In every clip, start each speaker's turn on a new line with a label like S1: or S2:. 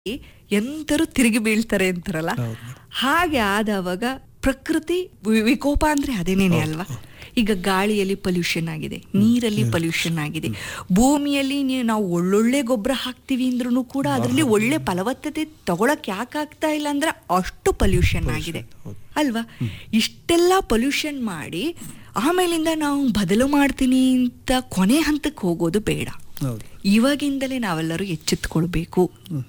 S1: ಎಂತರೂ ತಿರುಗಿ ಬೀಳ್ತಾರೆ ಅಂತಾರಲ್ಲ
S2: ಹೌದು.
S1: ಹಾಗೆ ಆದವಾಗ ಪ್ರಕೃತಿ ವಿ- ವಿಕೋಪ ಅಂದ್ರೆ ಅದೇನೇನೆ ಅಲ್ವಾ ಈಗ ಗಾಳಿಯಲ್ಲಿ ಪೊಲ್ಯೂಷನ್ ಆಗಿದೆ ನೀರಲ್ಲಿ ಪೊಲ್ಯೂಷನ್ ಆಗಿದೆ ಭೂಮಿಯಲ್ಲಿ ನೀವು ನಾವು ಒಳ್ಳೊಳ್ಳೆ ಗೊಬ್ಬರ ಹಾಕ್ತಿವಿ ಅಂದ್ರೂ ಕೂಡ ಅದರಲ್ಲಿ ಒಳ್ಳೆ ಫಲವತ್ತತೆ ತಗೊಳಕ್ ಯಾಕೆ ಆಗ್ತಾ ಇಲ್ಲ ಅಂದ್ರೆ ಅಷ್ಟು ಪೊಲ್ಯೂಷನ್ ಆಗಿದೆ ಅಲ್ವಾ ಇಷ್ಟೆಲ್ಲ ಪೊಲ್ಯೂಷನ್ ಮಾಡಿ ಆಮೇಲಿಂದ ನಾವು ಬದಲು ಮಾಡ್ತೀನಿ ಅಂತ ಕೊನೆ ಹಂತಕ್ಕೆ ಹೋಗೋದು ಬೇಡ
S2: ಹೌದು
S1: ಇವಾಗಿಂದಲೇ ನಾವೆಲ್ಲರೂ ಎಚ್ಚೆತ್ತುಕೊಳ್ಬೇಕು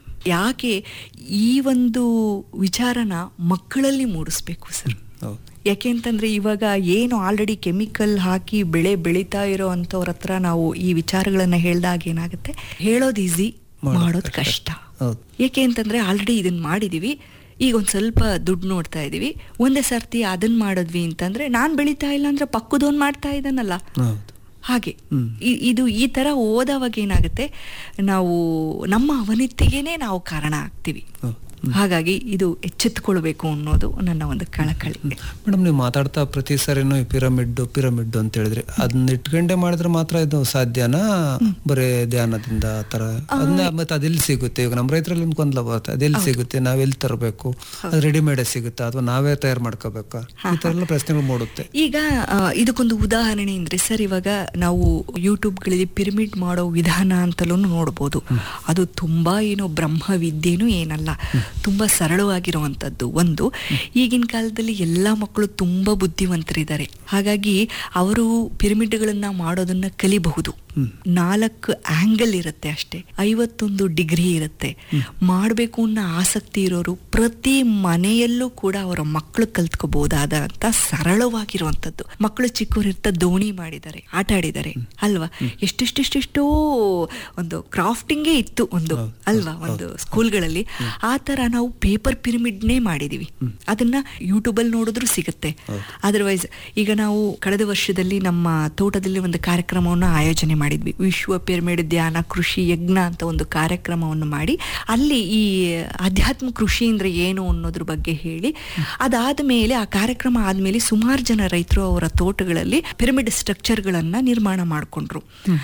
S1: ಯಾಕೆ ಈ ಒಂದು ವಿಚಾರನ ಮಕ್ಕಳಲ್ಲಿ ಮೂಡಿಸ್ಬೇಕು ಸರ್
S2: ಹೌದು
S1: ಯಾಕೆ ಅಂತಂದ್ರೆ ಇವಾಗ ಏನು ಆಲ್ರೆಡಿ ಕೆಮಿಕಲ್ ಹಾಕಿ ಬೆಳೆ ಬೆಳೀತಾ ಇರೋ ಅಂಥವ್ರ ಹತ್ರ ನಾವು ಈ ವಿಚಾರಗಳನ್ನ ಹೇಳ್ದಾಗ ಏನಾಗುತ್ತೆ ಹೇಳೋದು ಈಸಿ
S2: ಮಾಡೋದು
S1: ಮಾಡೋದು
S2: ಕಷ್ಟ.
S1: ಕಷ್ಟ
S2: ಹೌದು.
S1: ಯಾಕೆ ಅಂತಂದ್ರೆ ಆಲ್ರೆಡಿ ಇದನ್ನ ಮಾಡಿದೀವಿ ಈಗ ಒಂದ್ ಸ್ವಲ್ಪ ದುಡ್ಡು ನೋಡ್ತಾ ಇದೀವಿ ಒಂದೇ ಸರ್ತಿ ಅದನ್ನ ಮಾಡಿದ್ವಿ ಅಂತಂದ್ರೆ ನಾನ್ ಬೆಳೀತಾ ಇಲ್ಲ ಅಂದ್ರೆ ಪಕ್ಕದವನ್ ಮಾಡ್ತಾ ಇದ್ದಾನಲ್ಲ
S2: ಹೌದು
S1: ಹಾಗೆ
S2: ಹ್ಮ್.
S1: ಇ- ಇದು ಈ ತರ ಓದವಾಗ ಏನಾಗುತ್ತೆ ನಾವು ನಮ್ಮ ಅವನಿತಿಗೇನೆ ನಾವು ಕಾರಣ ಆಗ್ತೀವಿ
S2: ಹೌದು.
S1: ಹಾಗಾಗಿ ಇದು ಎಚ್ಚೆತ್ತುಕೊಳ್ಬೇಕು ಅನ್ನೋದು ನನ್ನ ಒಂದು ಕಳಕಳಿ
S2: ಮೇಡಮ್ ನೀವು ಮಾತಾಡ್ತಾ ಪ್ರತಿ ಸರಿನೂ ಈ ಪಿರಮಿಡ್ ಪಿರಮಿಡ್ ಅಂತ ಹೇಳಿದ್ರಿ ಅದನ್ನ ಇಟ್ಕೊಂಡೆ ಮಾಡಿದ್ರೆ ಮಾತ್ರ ಇದು ಸಾಧ್ಯನಾ ಬರೇ ಧ್ಯಾನದಿಂದ ಆ ತರ ಅದನ್ನ ಮತ್ತೆ ಅದೆಲ್ಲಿ ಸಿಗುತ್ತೆ ಈಗ ನಮ್ಮ ರೈತರಲ್ಲಿ ಒಂದು ಗೊಂದಲ ಬರುತ್ತೆ ಅದೆಲ್ಲಿ ಸಿಗುತ್ತೆ ನಾವೆಲ್ಲಿ ತರಬೇಕು ಅದು ರೆಡಿಮೇಡ್ ಸಿಗುತ್ತಾ ಅಥವಾ ನಾವೇ ತಯಾರು ಮಾಡ್ಕೋಬೇಕಾ ಈ ತರ ಎಲ್ಲ ಪ್ರಶ್ನೆಗಳು ಮೂಡುತ್ತೆ
S1: ಈಗ ಆ, ಇದಕ್ಕೊಂದು ಉದಾಹರಣೆ ಅಂದ್ರೆ ಸರ್ ಇವಾಗ ನಾವು ಯೂಟ್ಯೂಬ್ಗಳಲ್ಲಿ ಪಿರಮಿಡ್ ಮಾಡೋ ವಿಧಾನ ಅಂತಲೂ ನೋಡ್ಬೋದು ಅದು ತುಂಬಾ ಏನು ಬ್ರಹ್ಮವಿದ್ಯೆನೂ ಏನಲ್ಲ ತುಂಬಾ ಸರಳವಾಗಿರುವಂತದ್ದು ಒಂದು ಈಗಿನ ಕಾಲದಲ್ಲಿ ಎಲ್ಲಾ ಮಕ್ಕಳು ತುಂಬಾ ಬುದ್ಧಿವಂತರಿದ್ದಾರೆ ಹಾಗಾಗಿ ಅವರು ಪಿರಮಿಡ್ಗಳನ್ನ ಮಾಡೋದನ್ನ ಕಲಿಬಹುದು ನಾಲ್ಕು ಆಂಗಲ್ ಇರುತ್ತೆ ಅಷ್ಟೇ ಐವತ್ತೊಂದು ಡಿಗ್ರಿ ಇರುತ್ತೆ ಮಾಡಬೇಕು ಅನ್ನೋ ಆಸಕ್ತಿ ಇರೋರು ಪ್ರತಿ ಮನೆಯಲ್ಲೂ ಕೂಡ ಅವರ ಮಕ್ಕಳು ಕಲ್ತ್ಕೋಬಹುದಾದ ಅಂತ ಸರಳವಾಗಿರುವಂತದ್ದು ಮಕ್ಕಳು ಚಿಕ್ಕವರಿರ್ತ ದೋಣಿ ಮಾಡಿದ್ದಾರೆ ಆಟ ಆಡಿದ್ದಾರೆ ಅಲ್ವಾ ಎಷ್ಟೆಷ್ಟೆಷ್ಟೆಷ್ಟೋ ಒಂದು ಕ್ರಾಫ್ಟಿಂಗೇ ಇತ್ತು ಒಂದು ಅಲ್ವಾ ಒಂದು ಸ್ಕೂಲ್ಗಳಲ್ಲಿ ಆ ತರ ನಾವು ಪೇಪರ್ ಪಿರಮಿಡ್ನೇ ಮಾಡಿದೀವಿ ಅದನ್ನ ಯೂಟ್ಯೂಬ್ ಅಲ್ಲಿ ನೋಡಿದ್ರು ಸಿಗುತ್ತೆ ಅದರ್ವೈಸ್ ಈಗ ನಾವು ಕಳೆದ ವರ್ಷದಲ್ಲಿ ನಮ್ಮ ತೋಟದಲ್ಲಿ ಒಂದು ಕಾರ್ಯಕ್ರಮವನ್ನು ಆಯೋಜನೆ ಮಾಡಿದ್ವಿ ವಿಶ್ವ ಪಿರಮಿಡ್ ಧ್ಯಾನ ಕೃಷಿ ಯಜ್ಞ ಅಂತ ಒಂದು ಕಾರ್ಯಕ್ರಮವನ್ನು ಮಾಡಿ ಅಲ್ಲಿ ಈ ಅಧ್ಯಾತ್ಮ ಕೃಷಿ ಅಂದ್ರೆ ಏನು ಅನ್ನೋದ್ರ ಬಗ್ಗೆ ಹೇಳಿ ಅದಾದ ಮೇಲೆ ಆ ಕಾರ್ಯಕ್ರಮ ಆದ್ಮೇಲೆ ಸುಮಾರು ಜನ ರೈತರು ಅವರ ತೋಟಗಳಲ್ಲಿ ಪಿರಮಿಡ್ ಸ್ಟ್ರಕ್ಚರ್ಗಳನ್ನ ನಿರ್ಮಾಣ ಮಾಡ್ಕೊಂಡ್ರು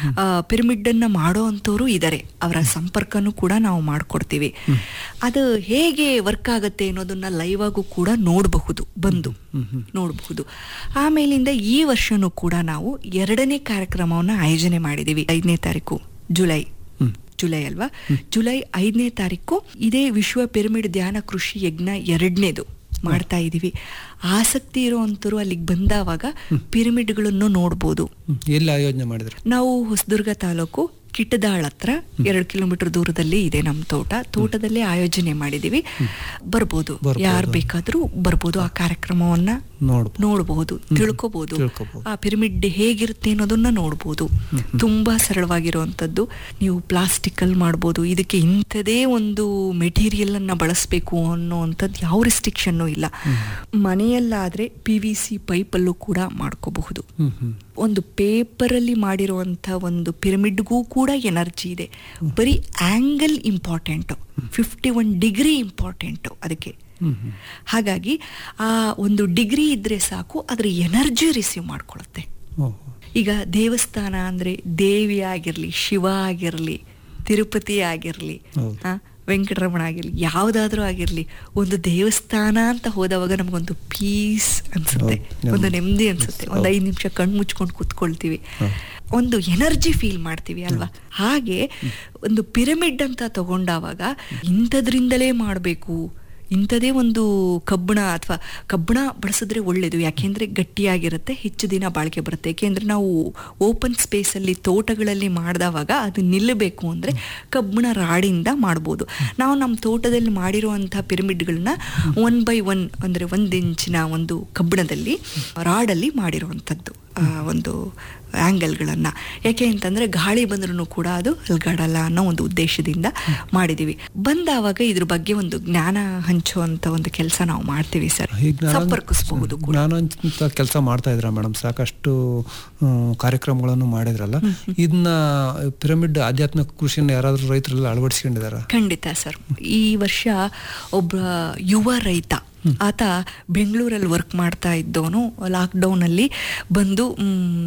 S1: ಪಿರಮಿಡ್ ಅನ್ನ ಮಾಡೋ ಅಂಥವ್ರು ಇದ್ದಾರೆ ಅವರ ಸಂಪರ್ಕನೂ ಕೂಡ ನಾವು ಮಾಡ್ಕೊಡ್ತೀವಿ ಅದು ಹೇಗೆ ವರ್ಕ್ ಆಗುತ್ತೆ ಅನ್ನೋದನ್ನ ಲೈವ್ ಆಗು ಕೂಡ ನೋಡಬಹುದು ಬಂದು ನೋಡಬಹುದು ಆಮೇಲಿಂದ ಈ ವರ್ಷನೂ ಕೂಡ ನಾವು ಎರಡನೇ ಕಾರ್ಯಕ್ರಮವನ್ನ ಆಯೋಜನೆ ಮಾಡಿದೀವಿ ಐದನೇ ತಾರೀಕು ಜುಲೈ
S2: ಹ್ಮ್.
S1: ಜುಲೈ ಅಲ್ವಾ ಜುಲೈ ಐದನೇ ತಾರೀಕು ಇದೇ ವಿಶ್ವ ಪಿರಮಿಡ್ ಧ್ಯಾನ ಕೃಷಿ ಯಜ್ಞ ಎರಡನೇದು ಮಾಡ್ತಾ ಇದೀವಿ ಆಸಕ್ತಿ ಇರುವಂತರು ಅಲ್ಲಿಗೆ ಬಂದಾವಾಗ ಪಿರಮಿಡ್ಗಳನ್ನು ನೋಡ್ಬೋದು
S2: ಹ್ಮ್. ಎಲ್ಲಿ ಆಯೋಜನೆ ಮಾಡಿದ್ರಿ
S1: ನಾವು ಹೊಸದುರ್ಗ ತಾಲೂಕು ಕಿಟ್ಟದಾಳ್ ಹತ್ರ ಎರಡು ಕಿಲೋಮೀಟರ್ ದೂರದಲ್ಲಿ ಇದೆ ನಮ್ಮ ತೋಟ ತೋಟದಲ್ಲೇ ಆಯೋಜನೆ ಮಾಡಿದೀವಿ ಬರ್ಬೋದು
S2: ಬರ್ಬೋದು.
S1: ಯಾರು ಬೇಕಾದ್ರೂ ಬರ್ಬೋದು ಆ ಕಾರ್ಯಕ್ರಮವನ್ನ
S2: ನೋಡ್ಬೋದು
S1: ನೋಡಬಹುದು ತಿಳ್ಕೊಬಹುದು
S2: ತಿಳ್ಕೊಬೋದು.
S1: ಆ ಪಿರಮಿಡ್ ಹೇಗಿರುತ್ತೆ ಅನ್ನೋದನ್ನ ನೋಡ್ಬೋದು ತುಂಬಾ ಸರಳವಾಗಿರುವಂತದ್ದು ನೀವು ಪ್ಲಾಸ್ಟಿಕ್ ಅಲ್ಲಿ ಮಾಡ್ಬೋದು ಇದಕ್ಕೆ ಇಂಥದೇ ಒಂದು ಮೆಟೀರಿಯಲ್ ಅನ್ನ ಬಳಸಬೇಕು ಅನ್ನೋವಂಥದ್ದು ಯಾವ ರಿಸ್ಟ್ರಿಕ್ಷನ್ ಇಲ್ಲ ಮನೆಯಲ್ಲಾದ್ರೆ ಪಿ ವಿ ಸಿ ಪೈಪಲ್ಲೂ ಕೂಡ ಮಾಡ್ಕೋಬಹುದು
S2: ಹ್ಮ್ ಹ್ಮ್
S1: ಒಂದು ಪೇಪರಲ್ಲಿ ಮಾಡಿರುವಂಥ ಒಂದು ಪಿರಮಿಡ್ಗೂ ಕೂಡ ಎನರ್ಜಿ ಇದೆ ಬರೀ angle important fifty one degree important ಅದಕ್ಕೆ
S2: ಹ್ಮ್ ಹ್ಮ್
S1: ಹಾಗಾಗಿ ಆ ಒಂದು ಡಿಗ್ರಿ ಇದ್ರೆ ಸಾಕು ಅದ್ರ ಎನರ್ಜಿ ರಿಸೀವ್ ಮಾಡ್ಕೊಳುತ್ತೆ
S2: ಓಹೋ
S1: ಈಗ ದೇವಸ್ಥಾನ ಅಂದ್ರೆ ದೇವಿ ಆಗಿರ್ಲಿ ಶಿವ ಆಗಿರ್ಲಿ ತಿರುಪತಿ ಆಗಿರ್ಲಿ
S2: ಹೌದು.
S1: ಆ, ವೆಂಕಟರಮಣ ಆಗಿರ್ಲಿ ಯಾವ್ದಾದ್ರೂ ಆಗಿರ್ಲಿ ಒಂದು ದೇವಸ್ಥಾನ ಅಂತ ಹೋದವಾಗ ನಮಗೊಂದು ಪೀಸ್ ಅನ್ಸುತ್ತೆ
S2: ಹೌದು.
S1: ಒಂದು ನೆಮ್ಮದಿ ಅನ್ಸುತ್ತೆ
S2: ಹೌದು.
S1: ಒಂದು ಐದು ನಿಮಿಷ ಕಣ್ಣು ಮುಚ್ಕೊಂಡು ಕೂತ್ಕೊಳ್ತೀವಿ
S2: ಹೌದು.
S1: ಒಂದು ಎನರ್ಜಿ ಫೀಲ್ ಮಾಡ್ತೀವಿ ಅಲ್ವಾ ಹಾಗೆ ಒಂದು ಪಿರಮಿಡ್ ಅಂತ ತಗೊಂಡಾವಾಗ ಇಂಥದ್ರಿಂದಲೇ ಮಾಡಬೇಕು ಇಂಥದೇ ಒಂದು ಕಬ್ಬಣ ಅಥವಾ ಕಬ್ಬಣ ಬಳಸಿದ್ರೆ ಒಳ್ಳೇದು ಯಾಕೆಂದ್ರೆ ಗಟ್ಟಿಯಾಗಿರುತ್ತೆ ಹೆಚ್ಚು ದಿನ ಬಾಳಿಕೆ ಬರುತ್ತೆ ಯಾಕೆಂದ್ರೆ ನಾವು ಓಪನ್ ಸ್ಪೇಸಲ್ಲಿ ತೋಟಗಳಲ್ಲಿ ಮಾಡಿದವಾಗ ಅದು ನಿಲ್ಲಬೇಕು ಅಂದ್ರೆ ಕಬ್ಬಣ ರಾಡಿಂದ ಮಾಡ್ಬೋದು ನಾವು ನಮ್ಮ ತೋಟದಲ್ಲಿ ಮಾಡಿರುವಂಥ ಪಿರಮಿಡ್ಗಳನ್ನ ಒನ್ ಬೈ ಒನ್ ಅಂದ್ರೆ ಒಂದು ಇಂಚಿನ ಒಂದು ಕಬ್ಬಣದಲ್ಲಿ ರಾಡಲ್ಲಿ ಮಾಡಿರುವಂಥದ್ದು ಆ, ಒಂದು ಆ್ಯಂಗಲ್ಗಳನ್ನು ಯಾಕೆ ಅಂತಂದ್ರೆ ಗಾಳಿ ಬಂದ್ರೂ ಕೂಡ ಅದು ಅಲ್ಗಾಡಲ್ಲ ಅನ್ನೋ ಒಂದು ಉದ್ದೇಶದಿಂದ ಮಾಡಿದೀವಿ ಬಂದಾವಾಗ ಇದ್ರ ಬಗ್ಗೆ ಒಂದು ಜ್ಞಾನ ಹಂಚುವಂತ ಒಂದು ಕೆಲಸ ನಾವು ಮಾಡ್ತೀವಿ ಸರ್
S2: ಈಗ ನಾನು-
S1: ಸಂಪರ್ಕಿಸಬಹುದು ಕೂಡ
S2: ನಾನು ಅಂತ ಕೆಲಸ ಮಾಡ್ತಾ ಇದ್ರ ಮೇಡಮ್ ಸಾಕಷ್ಟು ಹ್ಮ್, ಕಾರ್ಯಕ್ರಮಗಳನ್ನು ಮಾಡಿದ್ರಲ್ಲ ಇದನ್ನ ಪಿರಮಿಡ್ ಆಧ್ಯಾತ್ಮಿಕ ಕೃಷಿನ ಯಾರಾದ್ರೂ ರೈತರೆಲ್ಲ ಅಳವಡಿಸ್ಕೊಂಡಿದಾರ
S1: ಖಂಡಿತ ಸರ್ ಈ ವರ್ಷ ಒಬ್ಬ ಯುವ ರೈತ ಆತ ಬೆಂಗಳೂರಲ್ಲಿ ವರ್ಕ್ ಮಾಡ್ತಾ ಇದ್ದವನು ಲಾಕ್ಡೌನ್ ಅಲ್ಲಿ ಬಂದು ನಾನು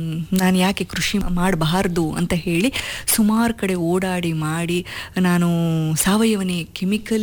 S1: ನಾನು ಯಾಕೆ ಕೃಷಿ ಮಾಡಬಾರ್ದು ಅಂತ ಹೇಳಿ ಸುಮಾರು ಕಡೆ ಓಡಾಡಿ ಮಾಡಿ ನಾನು ಸಾವಯವನೇ ಕೆಮಿಕಲ್